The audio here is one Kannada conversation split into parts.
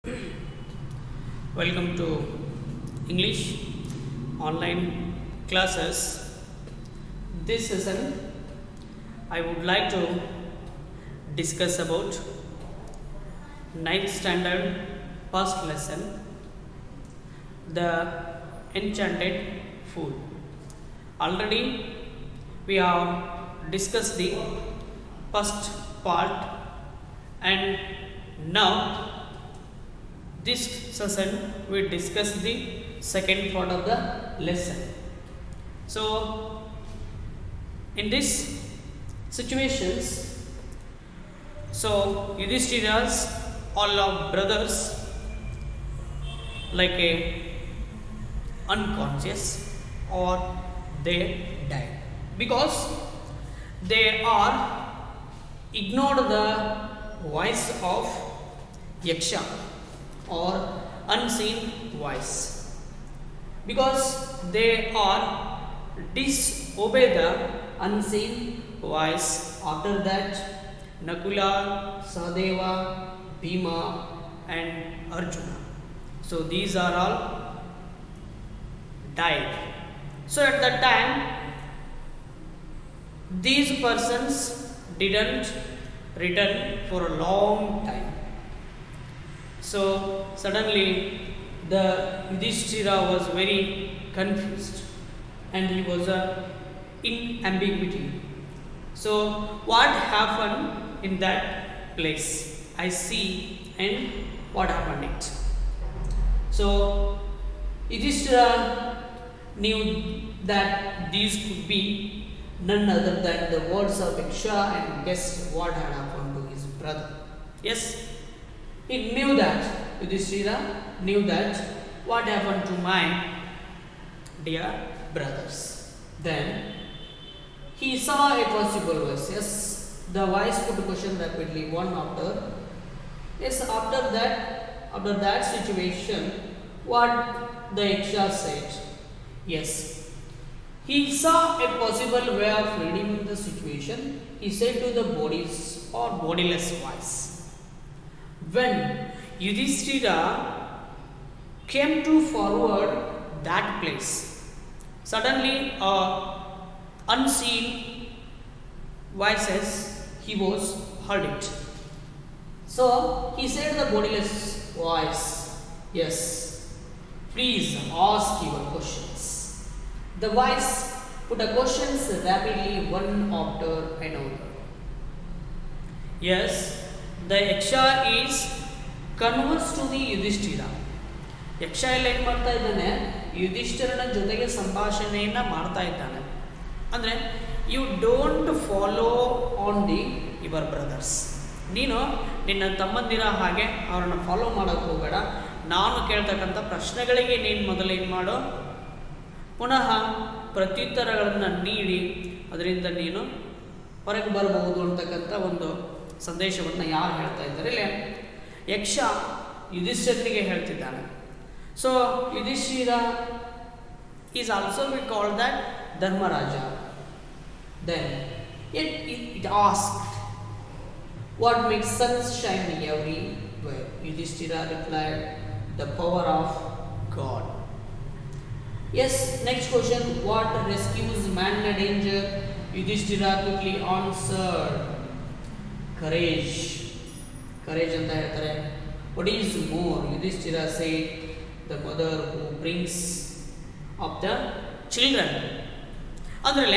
Welcome to English online classes. This session I would like to discuss about ninth standard first lesson the enchanted food. Already we have discussed the first part and now this session we discuss the second part of the lesson so in this situations so yudhishthira's all of brothers like a unconscious or they died because they are ignored the voice of yaksha or unseen voice because they are disobey the unseen voice after that nakula sadeva bhima and arjuna so these are all died so at that time these persons didn't return for a long time so suddenly the Yudhishthira was very confused and he was uh, in ambiguity. So what happened in that place? I see and what happened it. So Yudhishthira knew that these could be none other than the words of Iksha and guess what had happened to his brother. Yes, he knew that, Yudhishthira knew that what happened to my dear brothers. Then he saw a possible voice. Yes, the voice put question rapidly one after. Yes, after that, after that situation, what the Iksha said. Yes, he saw a possible way of reading the situation. He said to the bodies or bodiless voice when Yudhishthira came to forward that place, suddenly a unseen voices he was heard it. So he said the bodiless voice, yes, please ask your questions. The voice put the questions rapidly one after another. Yes, the Yaksha is converse to the Yudhishthira Yaksha ಎಲ್ಲ ಏನು ಮಾಡ್ತಾ ಇದ್ದಾನೆ ಯುಧಿಷ್ಠಿರನ ಜೊತೆಗೆ ಸಂಭಾಷಣೆಯನ್ನ ಮಾಡ್ತಾ ಇದ್ದಾನೆ ಅಂದರೆ you don't follow on the your brothers ನೀನು ನಿನ್ನ ತಮ್ಮಂದಿರ ಹಾಗೆ ಅವರನ್ನು ಫಾಲೋ ಮಾಡೋಕ್ಕೆ ಹೋಗಬೇಡ ನಾನು ಕೇಳ್ತಕ್ಕಂಥ ಪ್ರಶ್ನೆಗಳಿಗೆ ನೀನು ಮೊದಲು ಏನು ಮಾಡು ಪುನಃ ಪ್ರತ್ಯುತ್ತರಗಳನ್ನು ನೀಡಿ ಅದರಿಂದ ನೀನು ಹೊರಗೆ ಬರಬಹುದು ಅಂತಕ್ಕಂಥ ಒಂದು ಸಂದೇಶವನ್ನು ಯಾರು ಹೇಳ್ತಾ ಇದ್ದಾರೆ ಇಲ್ಲಿ ಯಕ್ಷ ಯುಧಿಷ್ಠಿರನಿಗೆ ಹೇಳ್ತಿದ್ದಾನೆ so Yudhishthira is also we call that Dharmaraja then it it ask what makes suns shine every way Yudhishthira replied the power of god yes next question what rescues man in danger Yudhishthira quickly answered courage courage ಅಂತ ಹೇಳ್ತಾರೆ what is more Yudhishthira say the mother who brings of the children ಅದರಲ್ಲಿ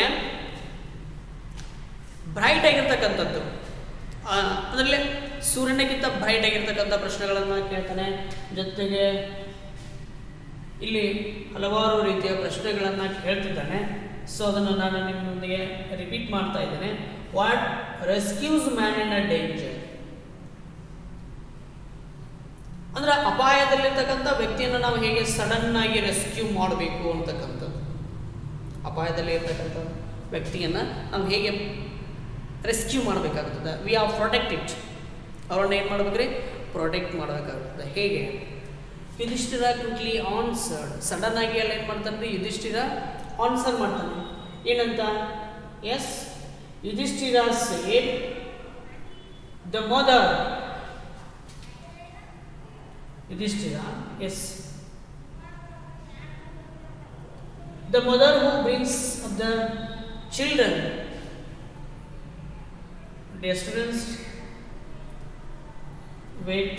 ಬ್ರೈಟ್ ಆಗಿರ್ತಕ್ಕಂಥದ್ದು ಅದರಲ್ಲಿ ಸೂರ್ಯನಿಗಿಂತ ಬ್ರೈಟ್ ಆಗಿರ್ತಕ್ಕಂಥ ಪ್ರಶ್ನೆಗಳನ್ನು ಕೇಳ್ತಾನೆ ಜೊತೆಗೆ ಇಲ್ಲಿ ಹಲವಾರು ರೀತಿಯ ಪ್ರಶ್ನೆಗಳನ್ನು ಕೇಳ್ತಿದ್ದಾನೆ ಸೊ ಅದನ್ನು ನಾನು ನಿಮ್ಮೊಂದಿಗೆ ರಿಪೀಟ್ ಮಾಡ್ತಾ ಇದ್ದೇನೆ what rescues man in a danger ಅಂದ್ರೆ ಅಪಾಯದಲ್ಲಿರ್ತಕ್ಕಂಥ ವ್ಯಕ್ತಿಯನ್ನು ನಾವು ಹೇಗೆ ಸಡನ್ ಆಗಿ ರೆಸ್ಕ್ಯೂ ಮಾಡಬೇಕು ಅಂತಕ್ಕಂಥದ್ದು ಅಪಾಯದಲ್ಲಿ ಇರ್ತಕ್ಕಂಥ ವ್ಯಕ್ತಿಯನ್ನು ನಾವು ಹೇಗೆ ರೆಸ್ಕ್ಯೂ ಮಾಡಬೇಕಾಗ್ತದೆ ವಿ ಆರ್ ಪ್ರೊಟೆಕ್ಟ್ ಇಟ್ ಅವ್ರನ್ನ ಏನು ಮಾಡ್ಬೇಕ್ರಿ ಪ್ರೊಟೆಕ್ಟ್ ಮಾಡಬೇಕಾಗ್ತದೆ ಹೇಗೆ ಯುಧಿಷ್ಠಿರ ಕ್ವಿಕ್ಲಿ ಆನ್ಸರ್ಡ್ ಸಡನ್ ಆಗಿ ಎಲ್ಲ ಏನು ಮಾಡ್ತಾನೆ ರೀ ಯುಧಿಷ್ಠಿರ ಆನ್ಸರ್ ಮಾಡ್ತಾನೆ ಏನಂತ yes Yudhishthira said the mother Yudhishthira yes the mother who brings up the children dear students wait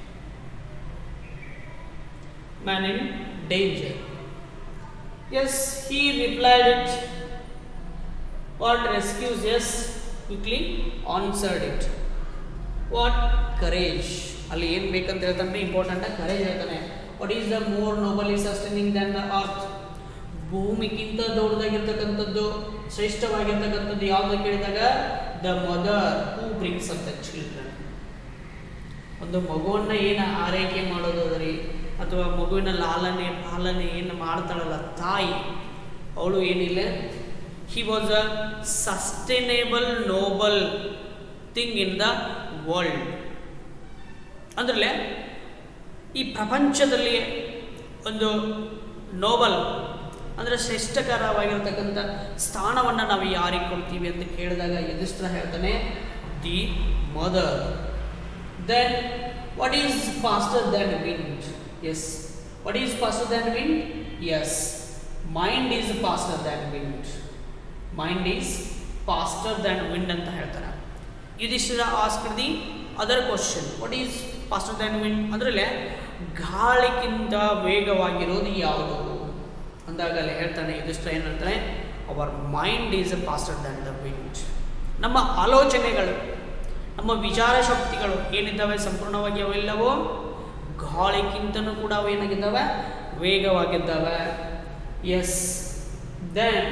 man in danger yes he replied it what rescues yes quickly answered it what courage ಅಲ್ಲಿ ಏನು ಬೇಕಂತ ಹೇಳ್ತಾನೆ ಇಂಪಾರ್ಟೆಂಟ್ ಕರೇಜ್ ಹೇಳ್ತಾನೆ what is the more nobly sustaining than the earth ಭೂಮಿಗಿಂತ ದೊಡ್ಡದಾಗಿರ್ತಕ್ಕಂಥದ್ದು ಶ್ರೇಷ್ಠವಾಗಿರ್ತಕ್ಕಂಥದ್ದು ಯಾವುದು ಕೇಳಿದಾಗ the mother who brings up the children ಒಂದು ಮಗುವನ್ನ ಏನು ಆರೈಕೆ ಮಾಡೋದಾದ್ರಿ ಅಥವಾ ಮಗುವಿನ ಲಾಲನೆ ಪಾಲನೆ ಏನು ಮಾಡ್ತಾಳಲ್ಲ ತಾಯಿ ಅವಳು ಏನಿಲ್ಲ he was a sustainable noble thing in the world ಅಂದ್ರೆ ಈ ಪ್ರಪಂಚದಲ್ಲಿ ಒಂದು ನೋಬಲ್ ಅಂದರೆ ಶ್ರೇಷ್ಠಕರವಾಗಿರ್ತಕ್ಕಂಥ ಸ್ಥಾನವನ್ನು ನಾವು ಯಾರಿಗೆ ಕೊಡ್ತೀವಿ ಅಂತ ಕೇಳಿದಾಗ ಯುಧಿಷ್ಠಿರ ಹೇಳ್ತಾನೆ the mother then what is faster than wind yes what is faster than wind yes mind is faster than wind mind is faster than wind ಅಂತ ಹೇಳ್ತಾರೆ Yudhishthira asked the other question what is faster than wind ಅದರಲ್ಲೇ ಗಾಳಿಗಿಂತ ವೇಗವಾಗಿರೋದು ಯಾವುದು ಅಂದಾಗ ಅಲ್ಲಿ ಹೇಳ್ತಾನೆ ಯುಧಿಷ್ಠಿರ ಏನು ಹೇಳ್ತಾನೆ our mind is faster than the wind ನಮ್ಮ ಆಲೋಚನೆಗಳು ನಮ್ಮ ವಿಚಾರ ಶಕ್ತಿಗಳು ಏನಿದ್ದಾವೆ ಸಂಪೂರ್ಣವಾಗಿ ಅವೆಲ್ಲವೋ ಗಾಳಿಗಿಂತನೂ ಕೂಡ ಅವು ಏನಾಗಿದ್ದಾವೆ ವೇಗವಾಗಿದ್ದಾವೆ yes then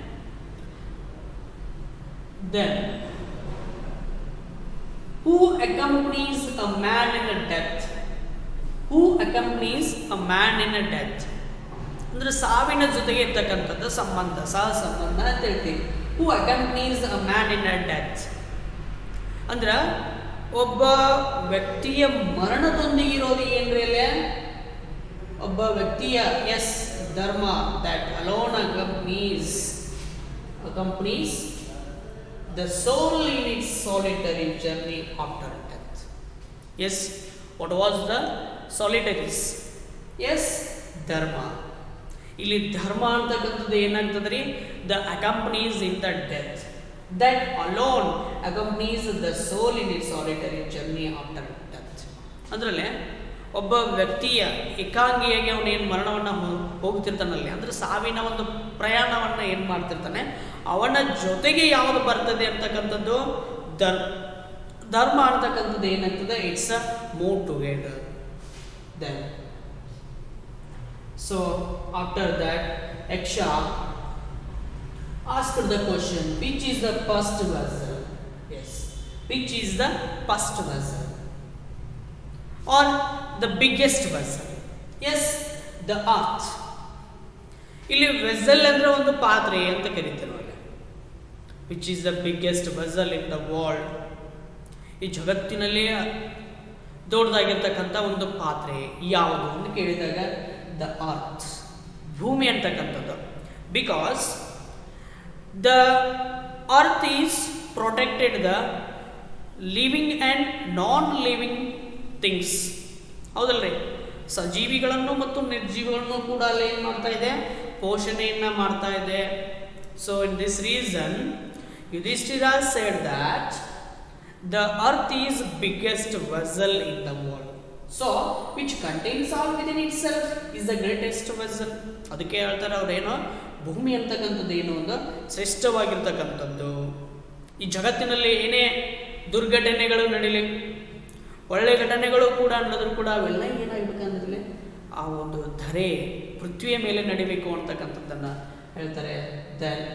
then who accompanies a man in a death who accompanies a man in a death ಅಂದ್ರೆ ಸಾವಿನ ಜೊತೆಗೆ ಇರ್ತಕ್ಕಂಥದ್ದು ಸಂಬಂಧ ಸಹ ಸಂಬಂಧ ಅಂತ ಹೇಳ್ತೀವಿ ಹೂ accompanies a man in a death ಅಂದ್ರೆ ಒಬ್ಬ ವ್ಯಕ್ತಿಯ ಮರಣದೊಂದಿಗೆ ಇರೋದು ಏನ್ರಿ ಅಲ್ಲೇ ಒಬ್ಬ ವ್ಯಕ್ತಿಯ yes dharma that alone accompanies accompanies the soul in its solitary journey after death yes what was the solitaries yes dharma ಇಲ್ಲಿ ಧರ್ಮ ಅಂತಕ್ಕಂಥದ್ದು ಏನಾಗ್ತದೆ ರೀ the accompanies in the death that alone accompanies the soul in it solitary journey after death ಅಂದ್ರಲ್ಲೇ ಒಬ್ಬ ವ್ಯಕ್ತಿಯ ಏಕಾಂಗಿಯಾಗಿ ಅವನು ಏನು ಮರಣವನ್ನು ಹೋಗ್ತಿರ್ತಾನಲ್ಲಿ ಅಂದ್ರೆ ಸಾವಿನ ಒಂದು ಪ್ರಯಾಣವನ್ನು ಏನು ಮಾಡ್ತಿರ್ತಾನೆ ಅವನ ಜೊತೆಗೆ ಯಾವುದು ಬರ್ತದೆ ಅಂತಕ್ಕಂಥದ್ದು ಧರ್ ಧರ್ಮ ಅಂತಕ್ಕಂಥದ್ದು ಏನಾಗ್ತದೆ it's a move together then So after that, Yaksha asked the question, which is the first vessel? Yes. Which is the first vessel? Or the biggest vessel? Yes, the earth. ಇಲ್ಲಿ ವೆಸಲ್ ಅಂದ್ರೆ ಒಂದು ಪಾತ್ರೆ ಅಂತ ಕರಿತೀವಿ which is the biggest vessel in the world ಈ ಜಗತ್ತಿನಲ್ಲಿ ದೊಡ್ಡದಾಗಿರ್ತಕ್ಕಂಥ ಒಂದು ಪಾತ್ರೆ ಯಾವುದು ಅಂತ ಕೇಳಿದಾಗ ದ ಅರ್ತ್ ಭೂಮಿ ಅಂತಕ್ಕಂಥದ್ದು because the earth is protected the living and non living things ಹೌದಲ್ರಿ ಸಜೀವಿಗಳನ್ನು ಮತ್ತು ನಿರ್ಜೀವಿಗಳನ್ನು ಕೂಡ ಅಲ್ಲಿ ಏನು ಮಾಡ್ತಾ ಇದೆ ಪೋಷಣೆಯನ್ನು ಮಾಡ್ತಾ ಇದೆ so in this reason Yudhishthira said that the earth is biggest vessel in the world so which contains all within itself is the greatest vessel ಅದಕ್ಕೆ ಹೇಳ್ತಾರೆ ಅವ್ರೇನು ಭೂಮಿ ಅಂತಕ್ಕಂಥದ್ದು ಏನು ಒಂದು ಶ್ರೇಷ್ಠವಾಗಿರ್ತಕ್ಕಂಥದ್ದು ಈ ಜಗತ್ತಿನಲ್ಲಿ ಏನೇ ದುರ್ಘಟನೆಗಳು ನಡೀಲಿ ಒಳ್ಳೆ ಘಟನೆಗಳು ಕೂಡ ನಡೆದ್ರು ಕೂಡ ಅವೆಲ್ಲ ಏನಾಗಬೇಕಂದ್ರೆ ಆ ಒಂದು ಧರೆ ಪೃಥ್ವಿಯ ಮೇಲೆ ನಡಿಬೇಕು ಅಂತಕ್ಕಂಥದ್ದನ್ನು ಹೇಳ್ತಾರೆ then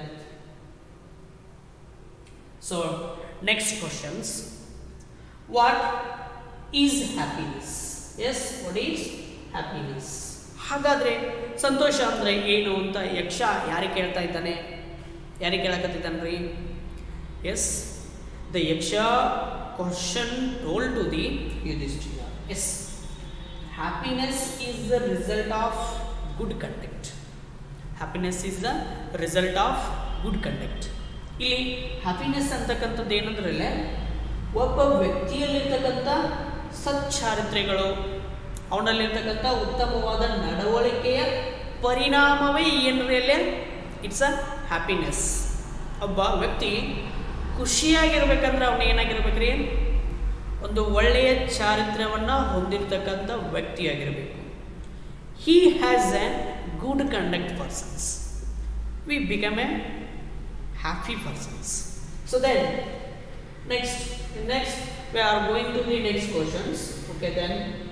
so next questions what is happiness yes what is happiness ಹಾಗಾದರೆ ಸಂತೋಷ ಅಂದರೆ ಏನು ಅಂತ ಯಕ್ಷ ಯಾರಿಗೆ ಕೇಳ್ತಾ ಇದ್ದಾನೆ ಯಾರಿಗೆ ಕೇಳಕತ್ತಿದ್ದಾನೆ ರೀ yes the Yaksha question told to the Yudhishthira yes happiness is the result of good conduct happiness is the result of good conduct ಇಲ್ಲಿ ಹ್ಯಾಪಿನೆಸ್ ಅಂತಕ್ಕಂಥದ್ದು ಏನಂದ್ರೆ ಒಬ್ಬ ವ್ಯಕ್ತಿಯಲ್ಲಿರ್ತಕ್ಕಂಥ ಸಚ್ಚಾರಿತ್ರ್ಯಗಳು ಅವನಲ್ಲಿರ್ತಕ್ಕಂಥ ಉತ್ತಮವಾದ ನಡವಳಿಕೆಯ ಪರಿಣಾಮವೇ ಏನರಲ್ಲಿ ಇಟ್ಸ್ ಅ ಹ್ಯಾಪಿನೆಸ್ ಒಬ್ಬ ವ್ಯಕ್ತಿ ಖುಷಿಯಾಗಿರ್ಬೇಕಂದ್ರೆ ಅವನು ಏನಾಗಿರ್ಬೇಕ್ರಿ ಒಂದು ಒಳ್ಳೆಯ ಚಾರಿತ್ರ್ಯವನ್ನು ಹೊಂದಿರತಕ್ಕಂಥ ವ್ಯಕ್ತಿಯಾಗಿರಬೇಕು he has a good conduct persons we become a happy persons so then next next we are going to the next questions okay then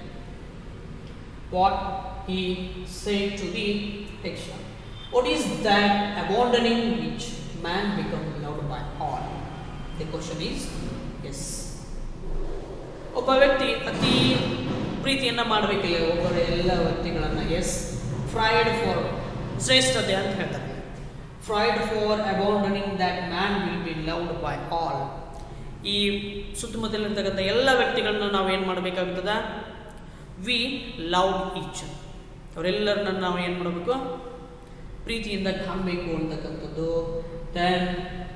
what he said to the extra what is that abandoning which man become loved by all the question is yes ಒಬ್ಬ ವ್ಯಕ್ತಿ ಅತಿ ಪ್ರೀತಿಯನ್ನು ಮಾಡಬೇಕಿಲ್ಲ ಒಬ್ಬರ ಎಲ್ಲ ವ್ಯಕ್ತಿಗಳನ್ನು ಎಸ್ ಫ್ರೈಡ್ ಫಾರ್ ಶ್ರೇಷ್ಠತೆ ಅಂತ ಹೇಳ್ತಾರೆ fried for abandoning that man will be loved by all ಈ ಸುತ್ತಮುತ್ತಲಿರ್ತಕ್ಕಂಥ ಎಲ್ಲ ವ್ಯಕ್ತಿಗಳನ್ನ ನಾವು ಏನು ಮಾಡಬೇಕಾಗ್ತದ ವಿ ಲವ್ ಈಚ್ ಅವರೆಲ್ಲರನ್ನ ನಾವು ಏನು ಮಾಡಬೇಕು ಪ್ರೀತಿಯಿಂದ ಕಾಣಬೇಕು ಅಂತಕ್ಕಂಥದ್ದು then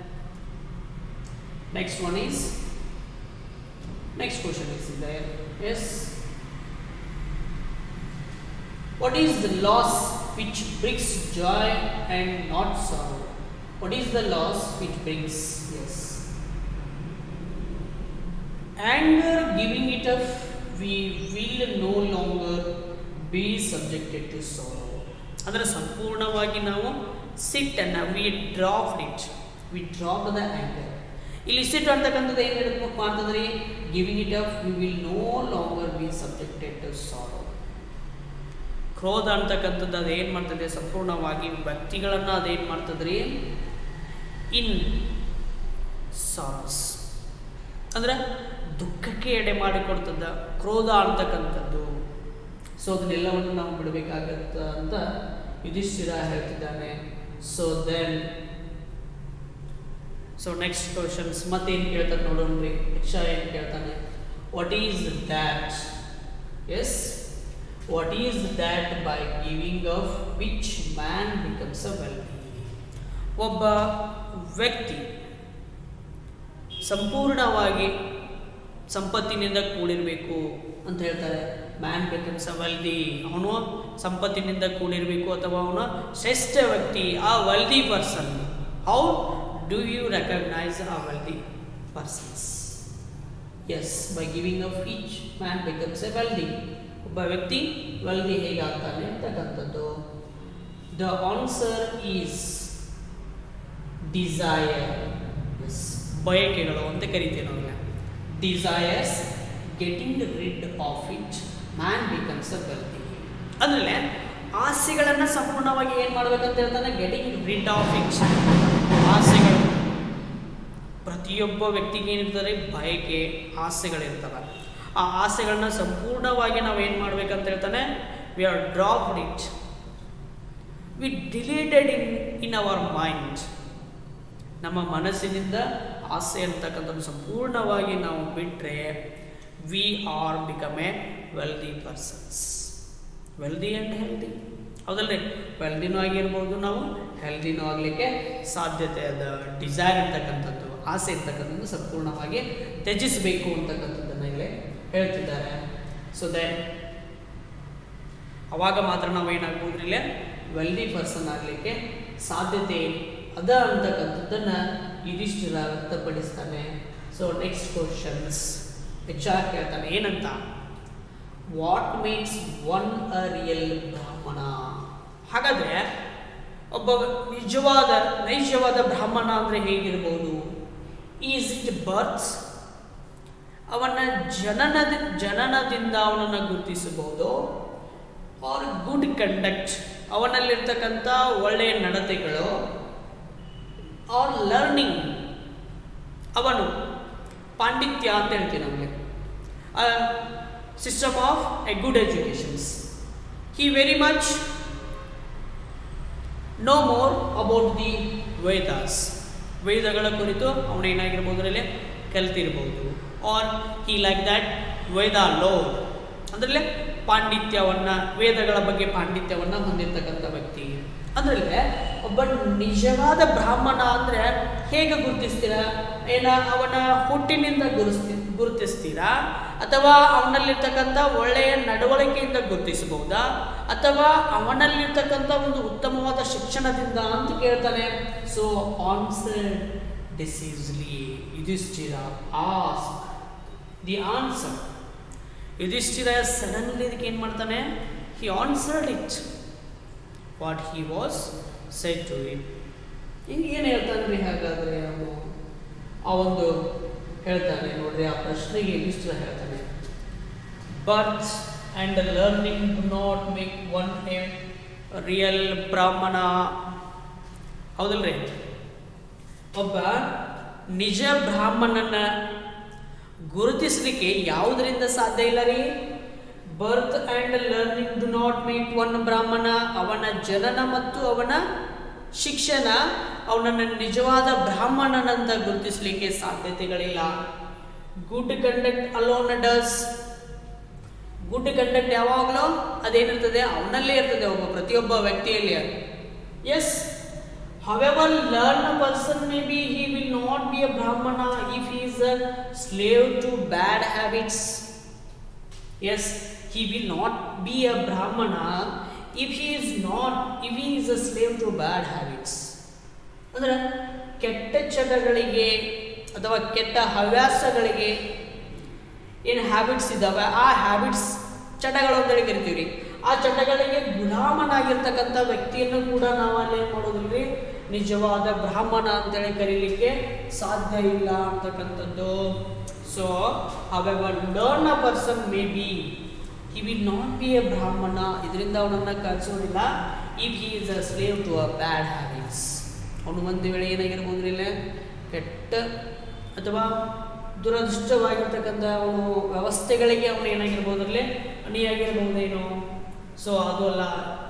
next one is Next question is there. Yes. What is the loss which brings joy and not sorrow? What is the loss which brings? Yes. Anger giving it up, we will no longer be subjected to sorrow. ಅಂದರೆ ಸಂಪೂರ್ಣವಾಗಿ ನಾವು ಸಿಟ್ಟನ್ನು we dropped it we drop the anger ಇಲ್ಲಿ ಸಿಟ್ ಅಂತಕ್ಕಂಥದ್ದು ಏನು ಹೇಳಬೇಕು ಮಾಡ್ತದ್ರಿ giving it up we will no longer be subjected to sorrow ಕ್ರೋಧ ಅಂತಕ್ಕಂಥದ್ದು ಅದು ಏನು ಮಾಡ್ತದೆ ಸಂಪೂರ್ಣವಾಗಿ ವ್ಯಕ್ತಿಗಳನ್ನು ಅದೇನು ಮಾಡ್ತದ್ರಿ ಇನ್ ಸಾರಸ್ ಅಂದ್ರೆ ದುಃಖಕ್ಕೆ ಎಡೆ ಮಾಡಿಕೊಡ್ತದ ಕ್ರೋಧ ಅಂತಕ್ಕಂಥದ್ದು ಸೊ ಅದನ್ನೆಲ್ಲವನ್ನು ನಾವು ಬಿಡಬೇಕಾಗತ್ತ ಅಂತ ಯುಧಿಷ್ಠಿರ ಹೇಳ್ತಿದ್ದಾನೆ so then so next questions ಮತ್ತೇನು ಕೇಳ್ತಾನೆ ನೋಡೋಣ್ರಿ ಯಕ್ಷ ಏನು ಕೇಳ್ತಾನೆ what is that yes what is that by giving of which man becomes a well ಒಬ್ಬ ವ್ಯಕ್ತಿ ಸಂಪೂರ್ಣವಾಗಿ ಸಂಪತ್ತಿನಿಂದ ಕೂಡಿರಬೇಕು ಅಂತ ಹೇಳ್ತಾರೆ ಮ್ಯಾನ್ ಬಿಕಮ್ಸ್ ಅ ವೆಲ್ದಿ ಅವನು ಸಂಪತ್ತಿನಿಂದ ಕೂಡಿರಬೇಕು ಅಥವಾ ಅವನು ಶ್ರೇಷ್ಠ ವ್ಯಕ್ತಿ ಆ wealthy person how do you recognize a wealthy persons yes by giving of each man becomes a wealthy ಒಬ್ಬ ವ್ಯಕ್ತಿ ವೆಲ್ದಿ ಹೇಗಾಗ್ತಾನೆ ಅಂತಕ್ಕಂಥದ್ದು the answer is desire yes ಬಯಕೆಗಳು ಅಂತ ಕರಿತೀವಿ ನಾವು desires getting rid of it man becomes a wealthy ಅದರಲ್ಲೇ ಆಸೆಗಳನ್ನು ಸಂಪೂರ್ಣವಾಗಿ ಏನು ಮಾಡ್ಬೇಕಂತ ಹೇಳ್ತಾನೆ ಗೆಟಿಂಗ್ ರಿಡ್ ಆಫ್ ಇಟ್ ಆಸೆಗಳು ಪ್ರತಿಯೊಬ್ಬ ವ್ಯಕ್ತಿಗೆ ಏನಿರ್ತಾರೆ ಬಯಕೆ ಆಸೆಗಳಿರ್ತವೆ ಆ ಆಸೆಗಳನ್ನ ಸಂಪೂರ್ಣವಾಗಿ ನಾವು ಏನು ಮಾಡ್ಬೇಕಂತ ಹೇಳ್ತಾನೆ we are dropped it we deleted in in our mind ನಮ್ಮ ಮನಸ್ಸಿನಿಂದ ಆಸೆ ಅಂತಕ್ಕಂಥದ್ದು ಸಂಪೂರ್ಣವಾಗಿ ನಾವು ಬಿಟ್ಟರೆ we are become a wealthy persons wealthy and healthy ಹೌದಲ್ರಿ ವೆಲ್ದಿನೂ ಆಗಿರ್ಬೋದು ನಾವು ಹೆಲ್ದಿನೂ ಆಗಲಿಕ್ಕೆ ಸಾಧ್ಯತೆ ಅದ ಡಿಸೈರ್ ಇರ್ತಕ್ಕಂಥದ್ದು ಆಸೆ ಇರ್ತಕ್ಕಂಥದ್ದು ಸಂಪೂರ್ಣವಾಗಿ ತ್ಯಜಿಸಬೇಕು ಅಂತಕ್ಕಂಥದ್ದನ್ನು ಇಲ್ಲಿ ಹೇಳ್ತಿದ್ದಾರೆ ಸೊ ದೆನ್ ಅವಾಗ ಮಾತ್ರ ನಾವು ಏನಾಗ್ಬೋದು ಇಲ್ಲೇ ವೆಲ್ದಿ ಪರ್ಸನ್ ಆಗಲಿಕ್ಕೆ ಸಾಧ್ಯತೆ ಅದ ಅಂತಕ್ಕಂಥದ್ದನ್ನು ಯುಧಿಷ್ಠಿರ ವ್ಯಕ್ತಪಡಿಸ್ತಾನೆ ಸೊ ನೆಕ್ಸ್ಟ್ ಕ್ವಶನ್ಸ್ ಹೆಚ್ಚಾಗಿ ಕೇಳ್ತಾನೆ ಏನಂತ what makes one a real Brahmana ಹಾಗಾದರೆ ಒಬ್ಬ ನಿಜವಾದ ನೈಜವಾದ ಬ್ರಾಹ್ಮಣ ಅಂದರೆ ಹೇಗಿರ್ಬೋದು ಈಸ್ ಇಟ್ ಬರ್ತ್ಸ್ ಅವನ ಜನನದ ಜನನದಿಂದ ಅವನನ್ನು ಗುರುತಿಸಬಹುದು ಆರ್ ಗುಡ್ ಕಂಡಕ್ಟ್ ಅವನಲ್ಲಿರ್ತಕ್ಕಂಥ ಒಳ್ಳೆಯ ನಡತೆಗಳು ಆರ್ ಲರ್ನಿಂಗ್ ಅವನು ಪಾಂಡಿತ್ಯ ಅಂತ ಹೇಳ್ತೀವಿ ನಮಗೆ system of a good educations he very much no more about the Vedas ವೇದಗಳ ಕುರಿತು ಅವನೇನಾಗಿರ್ಬೋದು ಅದರಲ್ಲಿ ಕಲ್ತಿರ್ಬೋದು are he like that Veda ಲೋ ಅದರಲ್ಲೇ ಪಾಂಡಿತ್ಯವನ್ನು ವೇದಗಳ ಬಗ್ಗೆ ಪಾಂಡಿತ್ಯವನ್ನು ಹೊಂದಿರತಕ್ಕಂಥ ವ್ಯಕ್ತಿ ಅದರಲ್ಲೇ ಒಬ್ಬ ನಿಜವಾದ ಬ್ರಾಹ್ಮಣ ಅಂದರೆ ಹೇಗೆ ಗುರುತಿಸ್ತೀರಾ ಏನ ಅವನ ಹುಟ್ಟಿನಿಂದ ಗುರುಸ್ತಿ ಗುರುತಿಸ್ತೀರಾ ಅಥವಾ ಅವನಲ್ಲಿರ್ತಕ್ಕಂಥ ಒಳ್ಳೆಯ ನಡವಳಿಕೆಯಿಂದ ಗುರುತಿಸಬಹುದಾ ಅಥವಾ ಅವನಲ್ಲಿರ್ತಕ್ಕಂಥ ಒಂದು ಉತ್ತಮವಾದ ಶಿಕ್ಷಣದಿಂದ ಅಂತ ಕೇಳ್ತಾನೆ so answer decisively Yudhishthira ask the answer Yudhishthira suddenly ಇದಕ್ಕೆ ಏನು ಮಾಡ್ತಾನೆ he answered it what he was set to it ಹಿಂಗೆ ಏನು ಹೇಳ್ತಾನೆ ರೀ ಹಾಗಾದರೆ ಅವನು ಆ ಒಂದು ಹೇಳ್ತಾನೆ ನೋಡ್ರಿ ಆ ಪ್ರಶ್ನೆಗೆ ಯುಧಿಷ್ಠಿರ ಹೇಳ್ತಾನೆ birth and learning do not make one a real Brahmana ಹೌದಲ್ರಿ ಒಬ್ಬ ನಿಜ ಬ್ರಾಹ್ಮಣನ ಗುರುತಿಸಲಿಕ್ಕೆ ಯಾವುದರಿಂದ ಸಾಧ್ಯ ಇಲ್ಲ ರೀ birth and learning do not make one Brahmana ಅವನ ಜನನ ಮತ್ತು ಅವನ ಶಿಕ್ಷಣ ಅವನನ್ನು ನಿಜವಾದ ಬ್ರಾಹ್ಮಣನಂತ ಗುರುತಿಸಲಿಕ್ಕೆ ಸಾಧ್ಯತೆಗಳಿಲ್ಲ good conduct alone does good conduct ಯಾವಾಗಲೂ ಅದೇನಿರ್ತದೆ ಅವನಲ್ಲೇ ಇರ್ತದೆ ಒಬ್ಬ ಪ್ರತಿಯೊಬ್ಬ ವ್ಯಕ್ತಿಯಲ್ಲಿ yes However, learn a person maybe he will not be a Brahmana if he is a slave to bad habits. Yes, he will not be a Brahmana if he is not, if he is a slave to bad habits. ಅಂದ್ರೆ ಕೆಟ್ಟ ಚಟಗಳಿಗೆ ಅಥವಾ ಕೆಟ್ಟ ಹವ್ಯಾಸಗಳಿಗೆ ಏನು ಹ್ಯಾಬಿಟ್ಸ್ ಇದ್ದಾವೆ ಆ ಹ್ಯಾಬಿಟ್ಸ್ ಚಟಗಳು ಅಂತೇಳಿ ಕರಿತೀವಿ ಆ ಚಟಗಳಿಗೆ ಗುಲಾಮನಾಗಿರ್ತಕ್ಕಂಥ ವ್ಯಕ್ತಿಯನ್ನು ಕೂಡ ನಾವು ಅಲ್ಲಿ ಏನು ಮಾಡೋದಿಲ್ರಿ ನಿಜವಾದ ಬ್ರಾಹ್ಮಣ ಅಂತೇಳಿ ಕರೀಲಿಕ್ಕೆ ಸಾಧ್ಯ ಇಲ್ಲ ಅಂತಕ್ಕಂಥದ್ದು so however learn a person may be he will not be a Brahmana ಇದರಿಂದ ಅವನನ್ನು ಕಲಿಸೋದಿಲ್ಲ if he is a slave to a bad habits ಅವನು ಒಂದು ವೇಳೆ ಏನಾಗಿರ್ಬೋದು ಇಲ್ಲ ಕೆಟ್ಟ ಅಥವಾ ದುರದೃಷ್ಟವಾಗಿರ್ತಕ್ಕಂಥ ಅವನು ವ್ಯವಸ್ಥೆಗಳಿಗೆ ಅವನು ಏನಾಗಿರ್ಬೋದ್ರಲ್ಲಿ ಅಣಿಯಾಗಿರ್ಬಹುದೇನೋ ಸೊ ಅದು ಅಲ್ಲ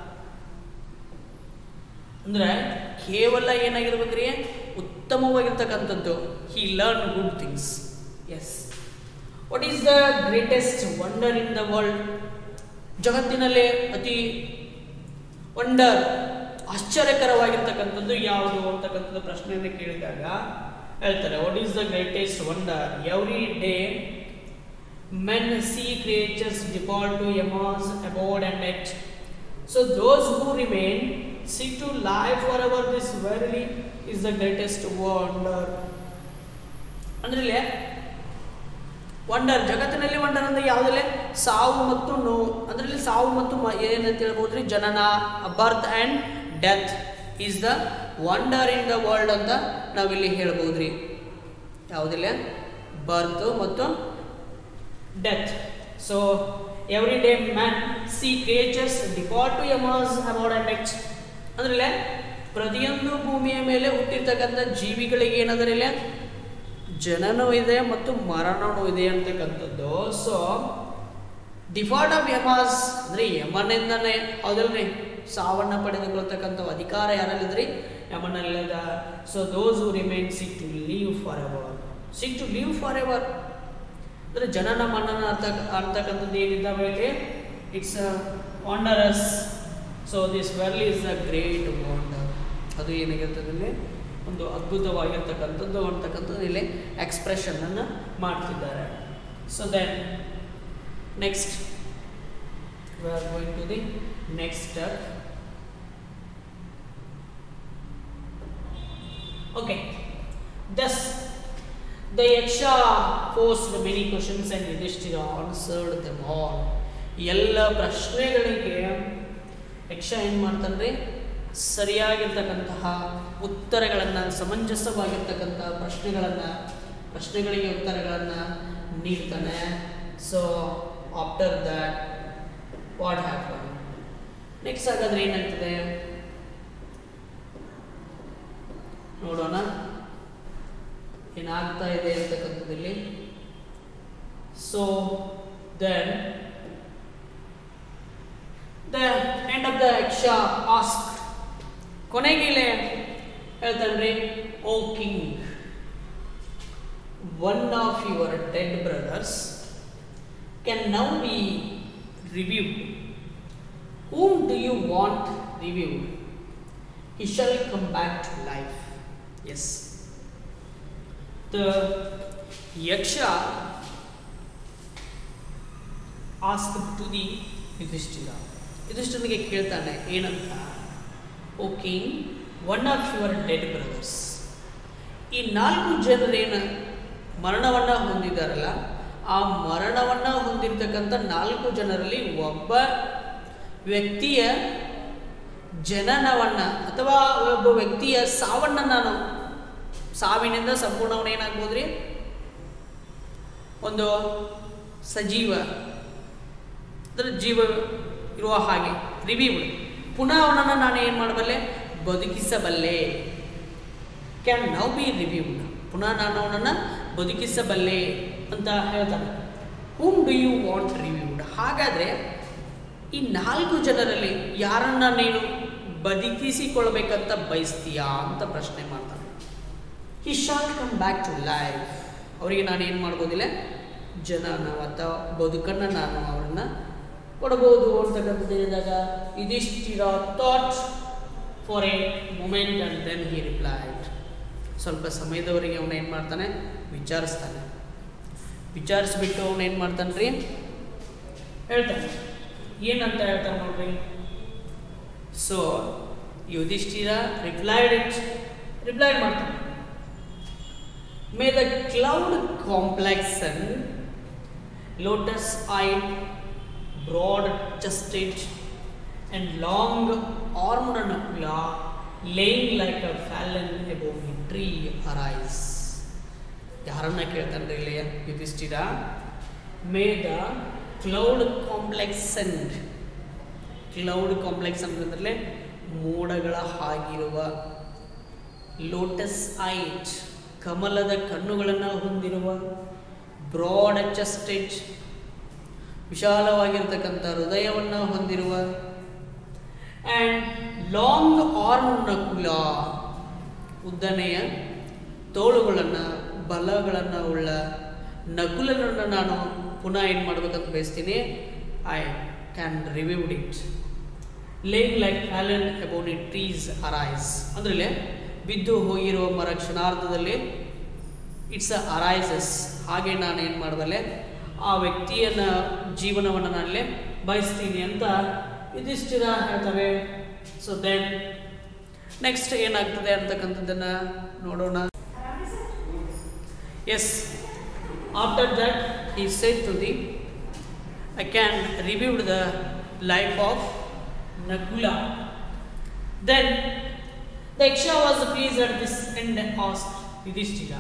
ಅಂದ್ರೆ ಕೇವಲ ಏನಾಗಿರ್ಬೇಕ್ರಿ ಉತ್ತಮವಾಗಿರ್ತಕ್ಕಂಥದ್ದು he learn good things yes what is the greatest wonder in the world ಜಗತ್ತಿನಲ್ಲೇ ಅತಿ ವಂಡರ್ ಆಶ್ಚರ್ಯಕರವಾಗಿರ್ತಕ್ಕಂಥದ್ದು ಯಾವುದು ಅಂತಕ್ಕಂಥದ್ದು ಪ್ರಶ್ನೆಯನ್ನು ಕೇಳಿದಾಗ ಹೇಳ್ತಾರೆ what is the greatest wonder every day men see creatures default to Yama's abode and yet so those who remain seek to live forever this very is the greatest wonder ಅಂದ್ರೆ ಇಲ್ಲಿ ವಂಡರ್ ಜಗತ್ತಿನಲ್ಲಿ ವಂಡರ್ ಅಂದ್ರೆ ಯಾವುದಲ್ಲೇ ಸಾವು ಮತ್ತು ನೋವು ಅಂದ್ರೆ ಇಲ್ಲಿ ಸಾವು ಮತ್ತು ಮ- ಏನಂತ ಹೇಳ್ಬೋದ್ರಿ ಜನನ birth and death is the wonder in the world ಅಂತ ನಾವಿಲ್ಲಿ ಹೇಳ್ಬೋದ್ರಿ ಯಾವುದಿಲ್ಲ ಬರ್ತ್ ಮತ್ತು death so every day man see creatures depart to Yama's about and death ಅಂದ್ರೆ ಪ್ರತಿಯೊಂದು ಭೂಮಿಯ ಮೇಲೆ ಹುಟ್ಟಿರ್ತಕ್ಕಂಥ ಜೀವಿಗಳಿಗೆ ಏನಂದ್ರೆ ಇಲ್ಲ ಜನನೂ ಇದೆ ಮತ್ತು ಮರಣನೂ ಇದೆ ಅಂತಕ್ಕಂಥದ್ದು ಸೊ ಡಿಫಾಲ್ಟ್ ಆಫ್ ಯಮಾಸ್ ಅಂದ್ರೆ ಯಮನಿಂದನೇ ಹೌದಲ್ರಿ ಸಾವನ್ನ ಪಡೆದುಕೊಳ್ತಕ್ಕಂಥ ಅಧಿಕಾರ ಯಾರಲ್ಲಿದ್ರಿ ಯಮನಲ್ಲದ so those who remain seek to live forever seek to live forever ಅಂದರೆ ಜನನ ಮನ್ನನ ಅರ್ಥ ಅಂತಕ್ಕಂಥದ್ದು ಏನಿದ್ದಾವೆ ಇಲ್ಲಿ it's wondrous so this well is a great wonder ಅದು ಏನಾಗಿರ್ತದೆ ಇಲ್ಲಿ ಒಂದು ಅದ್ಭುತವಾಗಿರ್ತಕ್ಕಂಥದ್ದು ಅಂತಕ್ಕಂಥದ್ದು ಇಲ್ಲಿ ಎಕ್ಸ್ಪ್ರೆಷನನ್ನು ಮಾಡ್ತಿದ್ದಾರೆ so then next we are going to the next step okay thus the yaksha posed many questions and yudhishthira answered them all ಎಲ್ಲ ಪ್ರಶ್ನೆಗಳಿಗೆ ಯಕ್ಷ ಏನು ಮಾಡ್ತಾನೆ ಸರಿಯಾಗಿರ್ತಕ್ಕಂತಹ ಉತ್ತರಗಳನ್ನು ಸಮಂಜಸವಾಗಿರ್ತಕ್ಕಂಥ ಪ್ರಶ್ನೆಗಳನ್ನು ಪ್ರಶ್ನೆಗಳಿಗೆ ಉತ್ತರಗಳನ್ನು ನೀಡ್ತಾನೆ so after that what happen next ಹಾಗಾದ್ರೆ ಏನಾಗ್ತದೆ ನೋಡೋಣ ಏನಾಗ್ತಾ ಇದೆ ಅಂತಕ್ಕಂಥದ್ದಲ್ಲಿ so then the end of the Yaksha ask ಕೊನೆಗಿಲೆ ಹೇಳ್ತಾನ್ರಿ O king one of your dead brothers can now be reviewed. Whom do you want reviewed? He shall come back to life. Yes. The Yaksha ask to the Yudhishthira ಯುಧಿಷ್ಠಿರನಿಗೆ ಕೇಳ್ತಾನೆ ಏನಂತ O king one of your dead brothers ಈ ನಾಲ್ಕು ಜನರೇನು ಮರಣವನ್ನು ಹೊಂದಿದ್ದಾರಲ್ಲ ಆ ಮರಣವನ್ನು ಹೊಂದಿರತಕ್ಕಂಥ ನಾಲ್ಕು ಜನರಲ್ಲಿ ಒಬ್ಬ ವ್ಯಕ್ತಿಯ ಜನನವನ್ನು ಅಥವಾ ಒಬ್ಬ ವ್ಯಕ್ತಿಯ ಸಾವನ್ನು ನಾನು ಸಾವಿನಿಂದ ಸಂಪೂರ್ಣ ಅವನು ಏನಾಗ್ಬೋದು ರೀ ಒಂದು ಸಜೀವ ಅಂದರೆ ಜೀವ ಇರುವ ಹಾಗೆ ರಿವೀವ್ ಪುನಃ ಅವನನ್ನು ನಾನು ಏನು ಮಾಡಬಲ್ಲೆ ಬದುಕಿಸಬಲ್ಲೆ ಕ್ಯಾನ್ ನೌ ಬಿ ರಿವ್ಯೂಡ್ ಪುನಃ ನಾನು ಅವನನ್ನು ಬದುಕಿಸಬಲ್ಲೆ ಅಂತ ಹೇಳ್ತಾನೆ whom do you want reviewed ಹಾಗಾದರೆ ಈ ನಾಲ್ಕು ಜನರಲ್ಲಿ ಯಾರನ್ನ ನೀನು ಬದುಕಿಸಿಕೊಳ್ಬೇಕಂತ ಬಯಸ್ತೀಯಾ ಅಂತ ಪ್ರಶ್ನೆ ಮಾಡ್ತಾನೆ he shall come back to life ಅವರಿಗೆ ನಾನು ಏನು ಮಾಡ್ಬೋದಿಲ್ಲ ಜನನ ಅಥವಾ ಬದುಕನ್ನು ನಾನು ಅವರನ್ನು ಕೊಡಬಹುದು ಅಂತಕ್ಕಂಥದ್ದು ಹೇಳಿದಾಗ Yudhishthira thought for a moment and then he replied ಸ್ವಲ್ಪ ಸಮಯದವರೆಗೆ ಅವನು ಏನು ಮಾಡ್ತಾನೆ ವಿಚಾರಿಸ್ತಾನೆ ವಿಚಾರಿಸ್ಬಿಟ್ಟು ಅವನು ಏನು ಮಾಡ್ತಾನೆ ರೀ ಹೇಳ್ತಾನೆ ಏನಂತ ಹೇಳ್ತಾನೆ ನೋಡ್ರಿ ಸೊ ಯುಧಿಷ್ಠಿರ ರಿಪ್ಲೈಡ್ ಇಟ್ ರಿಪ್ಲೈಡ್ ಮಾಡ್ತಾನೆ may the cloud complexioned lotus eyed broad chested and long armed Nakula laying like a fallen above a tree arise. ಯಾರನ್ನ ಕೇಳ್ತಾನೆ ಇಲ್ಲಿ Yudhishthira may the cloud complexioned cloud complex ಅಂತಂದ್ರೆ ಮೋಡಗಳ ಹಾಗಿರುವ ಲೋಟಸ್ ಐಟ್ ಕಮಲದ ಕಣ್ಣುಗಳನ್ನು ಹೊಂದಿರುವ ಬ್ರಾಡ್ ಚೆಸ್ಟೆಡ್ ವಿಶಾಲವಾಗಿರ್ತಕ್ಕಂಥ ಹೃದಯವನ್ನು ಹೊಂದಿರುವ ಆ್ಯಂಡ್ ಲಾಂಗ್ ಆರ್ಮ್ ನಕುಲ ಉದ್ದನೆಯ ತೋಳುಗಳನ್ನು ಬಲಗಳನ್ನು ಉಳ್ಳ ನಕುಲನನ್ನು ನಾನು ಪುನಃ ಏನು ಮಾಡ್ಬೇಕಂತ ಬಯಸ್ತೀನಿ I can reviewed it lain like fallen about it trees arise ಅಂದರೆ ಬಿದ್ದು ಹೋಗಿರುವ ಮರ ಕ್ಷಣಾರ್ಧದಲ್ಲಿ ಇಟ್ಸ್ ಅ ಅರೈಸಸ್ ಹಾಗೆ ನಾನು ಏನು ಮಾಡಬಲ್ಲೆ ಆ ವ್ಯಕ್ತಿಯನ್ನ ಜೀವನವನ್ನು ನಾನಲ್ಲೇ ಬಯಸ್ತೀನಿ ಅಂತ ಇದಿಷ್ಟಿರ ಹೇಳ್ತವೆ ಸೊ ದೆನ್ ನೆಕ್ಸ್ಟ್ ಏನಾಗ್ತದೆ ಅಂತಕ್ಕಂಥದ್ದನ್ನು ನೋಡೋಣ yes after that he set to the I can reviewed the life of Nakula then the Yaksha was please at this end ask Yudhishthira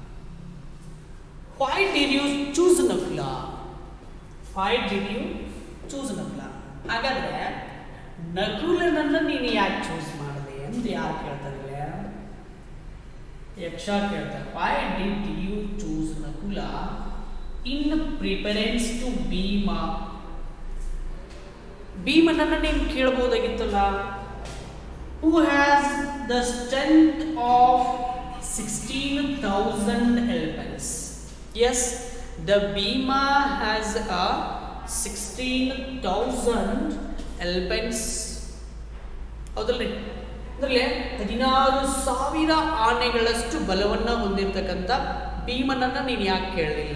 why did you choose Nakula why did you choose Nakula ಹಾಗಾದ್ರೆ ನಕುಲನನ್ನು ನೀನು ಯಾಕೆ ಚೂಸ್ ಮಾಡಿದೆ ಅಂತ ಯಾರು ಕೇಳ್ತಾರೆ ಯಕ್ಷ ಕೇಳ್ತಾರೆ why did you choose Nakula in preference to Bhima ಭೀಮನನ್ನು ನೀನು ಕೇಳ್ಬೋದಾಗಿತ್ತಲ್ಲ who has the strength of sixteen thousand elephants Yes, the Bhima has a 16,000 elephants. ಹೌದಲ್ರಿ ಅದರಲ್ಲಿ ಹದಿನಾರು ಸಾವಿರ ಆನೆಗಳಷ್ಟು ಬಲವನ್ನು ಹೊಂದಿರತಕ್ಕಂಥ ಭೀಮನನ್ನು ನೀನು ಯಾಕೆ ಕೇಳಲಿಲ್ಲ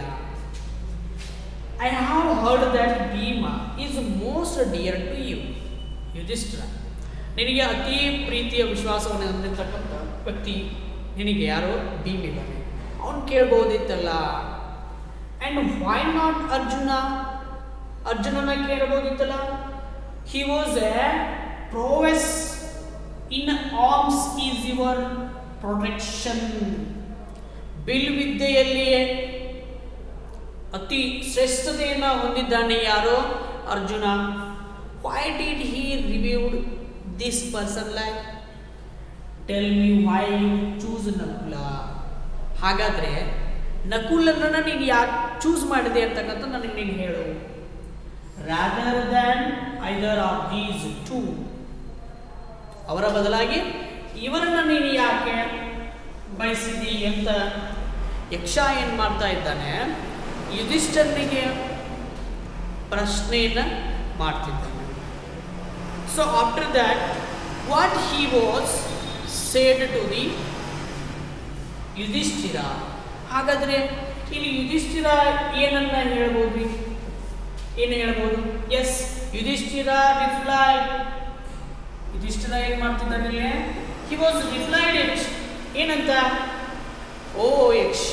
I have heard that Bhima is most dear to you Yudhishthira ನಿನಗೆ ಅತಿ ಪ್ರೀತಿಯ ವಿಶ್ವಾಸವನ್ನು ಹೊಂದಿರತಕ್ಕಂಥ ವ್ಯಕ್ತಿ ನಿನಗೆ ಯಾರು ಭೀಮ್ ಇದ್ದಾನೆ ಅವನು ಕೇಳ್ಬೋದಿತ್ತಲ್ಲ ಆ್ಯಂಡ್ ವೈ ನಾಟ್ ಅರ್ಜುನ ಅರ್ಜುನನ ಕೇಳ್ಬೋದಿತ್ತಲ್ಲ he was a prowess in arms is your protection ಬಿಲ್ ವಿದ್ಯೆಯಲ್ಲಿಯೇ ಅತಿ ಶ್ರೇಷ್ಠತೆಯನ್ನು ಹೊಂದಿದ್ದಾನೆ ಯಾರು Arjuna why did he reviewed this person like tell me why you choose Nakula ಹಾಗಾದರೆ ನಕುಲನನ್ನು ನೀನು ಯಾಕೆ ಚೂಸ್ ಮಾಡಿದೆ ಅಂತಕ್ಕಂಥ ನನಗೆ ನೀನು ಹೇಳು rather than either of these two ಅವರ ಬದಲಾಗಿ ಇವರನ್ನು ನೀನು ಯಾಕೆ ಬಯಸಿದಿ ಅಂತ ಯಕ್ಷ ಏನು ಮಾಡ್ತಾ ಇದ್ದಾನೆ ಯುಧಿಷ್ಠನಿಗೆ ಪ್ರಶ್ನೆಯನ್ನು ಮಾಡ್ತಿದ್ದಾನೆ so after that what he was said to the Yudhishthira ಹಾಗಾದರೆ ಇಲ್ಲಿ ಯುಧಿಷ್ಠಿರ ಏನನ್ನ ಹೇಳ್ಬೋದು ಏನು ಹೇಳ್ಬೋದು ಎಸ್ ಯುಧಿಷ್ಠಿರ ರಿಪ್ಲೈಡ್ ಯುಧಿಷ್ಠಿರ ಏನು ಮಾಡ್ತಿದ್ದಾನೆ ಹಿ ವಾಸ್ ರಿಪ್ಲೈಡ್ ಇಟ್ ಏನಂತ ಓ Yaksha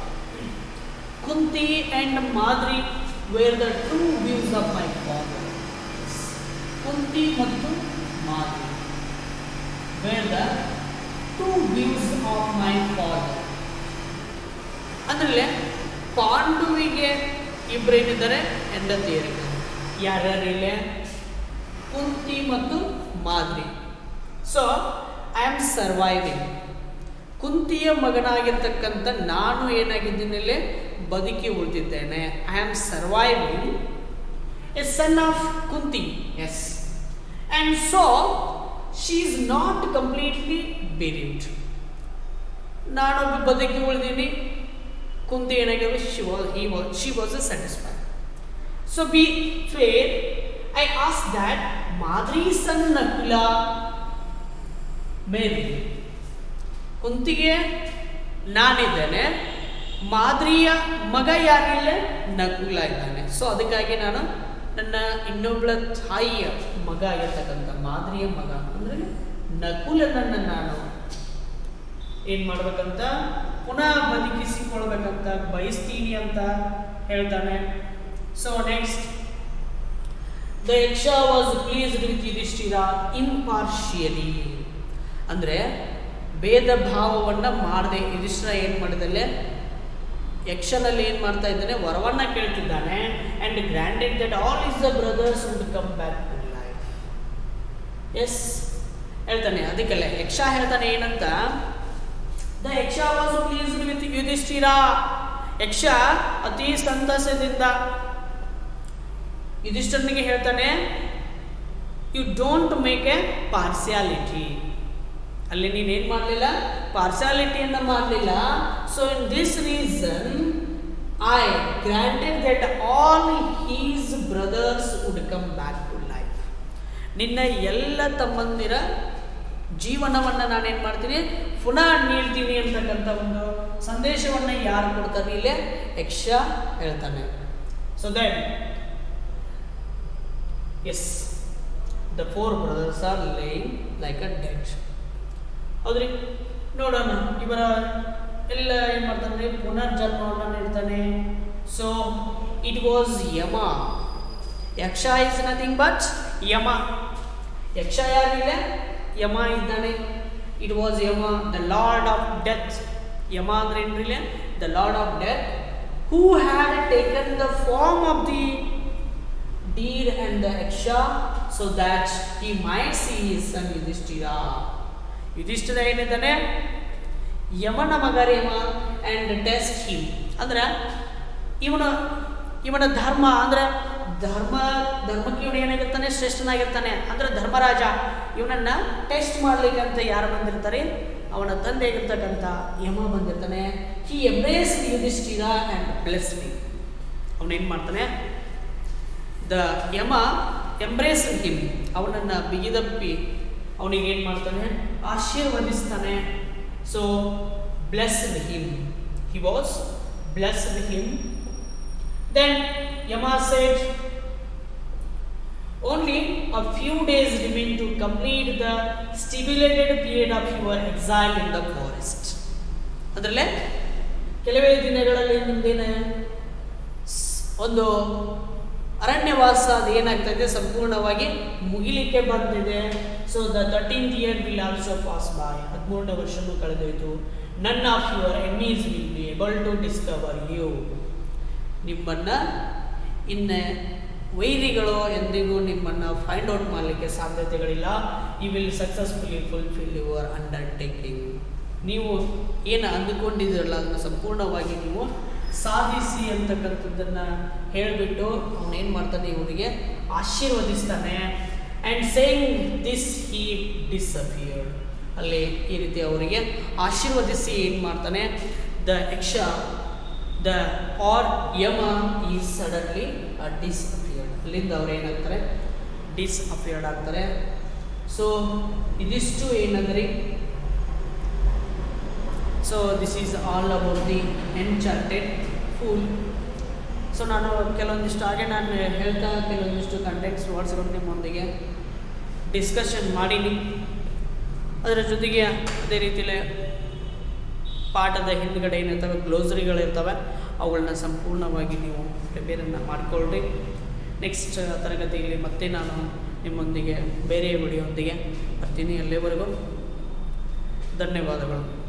Kunti and Madri were the two wives of my father Kunti ಮತ್ತು Madri were the two wives of my father ಅಂದ್ರೆ ಪಾಂಡುವಿಗೆ ಇಬ್ಬರು ಏನಿದ್ದಾರೆ ಹೆಂಡತಿಯರಿಗೆ ಯಾರ್ಯಾರು ಇಲ್ಲಿ ಕುಂತಿ ಮತ್ತು Madri so I am surviving ಕುಂತಿಯ ಮಗನಾಗಿರ್ತಕ್ಕಂಥ ನಾನು ಏನಾಗಿದ್ದೀನಿ ಇಲ್ಲಿ ಬದುಕಿ ಉಳಿದಿದ್ದೇನೆ I am surviving a son of Kunti as and so she is not completely buried ನಾನೊಬ್ಬ ಬದುಕಿ ಉಳಿದೀನಿ ಕುಂತಿ ಏನಾಗಿದೆ she was he was she was satisfied so be fair I ask that Madri son Nakula ಮೇರಿ ಕುಂತಿಗೆ ನಾನಿದ್ದೇನೆ ಮಾದ್ರಿಯ ಮಗ ಯಾರಿಲ್ಲ ನಕುಲ ಇದ್ದಾನೆ ಸೊ ಅದಕ್ಕಾಗಿ ನಾನು ನನ್ನ ಇನ್ನೊಬ್ಬಳ ತಾಯಿಯ ಮಗ ಆಗಿರ್ತಕ್ಕಂಥ ಮಾದ್ರಿಯ ಮಗ ಅಂದರೆ ನಕುಲನನ್ನು ನಾನು ಏನು ಮಾಡ್ಬೇಕಂತ ಪುನಃ ಬದುಕಿಸಿಕೊಳ್ಬೇಕಂತ ಬಯಸ್ತೀನಿ ಅಂತ ಹೇಳ್ತಾನೆ so next the Yaksha was pleased with Yudhishthira impartially ಅಂದರೆ ಭೇದ ಭಾವವನ್ನು ಮಾಡದೆ ಯುಧಿಷ್ಠಿರ ಏನು ಮಾಡಿದಲ್ಲೇ ಯಕ್ಷನಲ್ಲಿ ಏನು ಮಾಡ್ತಾ ಇದ್ದಾನೆ ವರವನ್ನ ಕೇಳ್ತಿದ್ದಾನೆ and granted that all his the brothers would come back to life ಎಸ್ ಹೇಳ್ತಾನೆ ಅದಕ್ಕೆಲ್ಲ ಯಕ್ಷ ಹೇಳ್ತಾನೆ ಏನಂತ the Yaksha was pleased with Yudhishthira ಯಕ್ಷ ಅತಿ ಸಂತಸದಿಂದ ಯುಧಿಷ್ಠನಿಗೆ ಹೇಳ್ತಾನೆ you don't make a partiality ಅಲ್ಲಿ ನೀನೇನು ಮಾಡಲಿಲ್ಲ ಪಾರ್ಸಾಲಿಟಿಯನ್ನು ಮಾಡಲಿಲ್ಲ so in this reason I granted that all his brothers would come back to life ನಿನ್ನ ಎಲ್ಲ ತಮ್ಮಂದಿರ ಜೀವನವನ್ನು ನಾನೇನು ಮಾಡ್ತೀನಿ ಪುನಃ ನೀಡ್ತೀನಿ ಅಂತಕ್ಕಂಥ ಒಂದು ಸಂದೇಶವನ್ನು ಯಾರು ಕೊಡ್ತಾರೆ ಇಲ್ಲೇ ಯಕ್ಷ ಹೇಳ್ತಾನೆ so that is the four brothers are laying like a dead ಹೌದ್ರಿ ನೋಡೋಣ ಇವರ ಎಲ್ಲ ಏನು ಮಾಡ್ತಾನೆ ಪುನರ್ಜನ್ಮವನ್ನು ನೀಡ್ತಾನೆ so it was Yama Yaksha is nothing but Yama Yaksha ಯಾರಿಲ್ಲ ಯಮ ಇದ್ದಾನೆ it was Yama the lord of death Yama ಅಂದ್ರೆ ಏನ್ರಿಲ್ಲ the lord of death who had taken the form of the deer and the yaksha so that he might see his son Yudhishthira. Yudhishthira ಏನಿದ್ದಾನೆ ಯಮನ ಮಗ ಯಮ ಆ್ಯಂಡ್ ಟೆಸ್ಟ್ ಹಿಮ್ ಅಂದ್ರೆ ಇವನ ಇವನ ಧರ್ಮ ಅಂದ್ರೆ ಧರ್ಮ ಧರ್ಮಕ್ಕೆ ಇವನು ಏನಾಗಿರ್ತಾನೆ ಶ್ರೇಷ್ಠನಾಗಿರ್ತಾನೆ ಅಂದ್ರೆ ಧರ್ಮರಾಜ ಇವನನ್ನ ಟೆಸ್ಟ್ ಮಾಡ್ಲಿಕ್ಕಂತ ಯಾರು ಬಂದಿರ್ತಾರೆ ಅವನ ತಂದೆ ಆಗಿರ್ತಕ್ಕಂಥ ಯಮ ಬಂದಿರ್ತಾನೆ he embrace Yudhishthira and bless me ಅವನೇನು ಮಾಡ್ತಾನೆ ದ ಯಮ ಎಂಬ್ರೇಸ್ ಹಿಮ್ ಅವನನ್ನು ಬಿಗಿದಪ್ಪಿ ಅವನಿಗೆ ಏನು ಮಾಡ್ತಾನೆ ಆಶೀರ್ವದಿಸ್ತಾನೆ so blessed him he was blessed him then Yama set only a few days remain to complete the stipulated period of your exile in the forest ಅದರಲ್ಲೇ ಕೆಲವೇ ದಿನಗಳಲ್ಲಿ ನಿಮ್ದೇನೆ ಒಂದು ಅರಣ್ಯವಾಸ ಅದು ಏನಾಗ್ತದೆ ಸಂಪೂರ್ಣವಾಗಿ ಮುಗಿಲಿಕ್ಕೆ ಬಂದಿದೆ so the thirteenth year will also pass by ಹದಿಮೂರನೇ ವರ್ಷನೂ ಕಳೆದೋಯ್ತು none of your enemies will be able to discover you ನಿಮ್ಮನ್ನು ಇನ್ನು ವೈರಿಗಳು ಎಂದಿಗೂ ನಿಮ್ಮನ್ನು ಫೈಂಡ್ ಔಟ್ ಮಾಡಲಿಕ್ಕೆ ಸಾಧ್ಯತೆಗಳಿಲ್ಲ you will successfully fulfil your undertaking ನೀವು ಏನು ಅಂದುಕೊಂಡಿದ್ದೀರಲ್ಲ ಅದನ್ನು ಸಂಪೂರ್ಣವಾಗಿ ನೀವು ಸಾಧಿಸಿ ಅಂತಕ್ಕಂಥದ್ದನ್ನು ಹೇಳಿಬಿಟ್ಟು ಅವನೇನು ಮಾಡ್ತಾನೆ ಇವರಿಗೆ ಆಶೀರ್ವದಿಸ್ತಾನೆ and saying this he disappeared ಅಲ್ಲಿ ಈ ರೀತಿ ಅವರಿಗೆ ಆಶೀರ್ವದಿಸಿ ಏನು ಮಾಡ್ತಾನೆ ದ ಯಕ್ಷ ದ ಆರ್ ಯಮ ಈ ಸಡನ್ಲಿ ಡಿಸ್ಅಪಿಯರ್ಡ್ ಅಲ್ಲಿಂದ ಅವ್ರು ಏನಾಗ್ತಾರೆ ಡಿಸ್ಅಪಿಯರ್ಡ್ ಆಗ್ತಾರೆ ಸೊ ಇದಿಷ್ಟು ಏನಂದ್ರೆ so this is all about the enchanted pool so so ನಾನು ಕೆಲವೊಂದಿಷ್ಟು ಹಾಗೆ ನಾನು ಹೇಳ್ತಾ ಕೆಲವೊಂದಿಷ್ಟು ಕಂಟೆಂಟ್ಸ್ ವರ್ಡ್ಸ್ಗಳು ನಿಮ್ಮೊಂದಿಗೆ ಡಿಸ್ಕಷನ್ ಮಾಡೀನಿ ಅದರ ಜೊತೆಗೆ ಅದೇ ರೀತಿಯಲ್ಲೇ ಪಾಠದ ಹಿಂದ್ಗಡೆ ಏನಿರ್ತವೆ ಗ್ಲೋಸರಿಗಳಿರ್ತವೆ ಅವುಗಳನ್ನ ಸಂಪೂರ್ಣವಾಗಿ ನೀವು ಪ್ರಿಪೇರನ್ನು ಮಾಡಿಕೊಳ್ಳ್ರಿ ನೆಕ್ಸ್ಟ್ ತರಗತಿಯಲ್ಲಿ ಮತ್ತೆ ನಾನು ನಿಮ್ಮೊಂದಿಗೆ ಬೇರೆ ವಿಡಿಯೋದೊಂದಿಗೆ ಬರ್ತೀನಿ ಅಲ್ಲಿವರೆಗೂ ಧನ್ಯವಾದಗಳು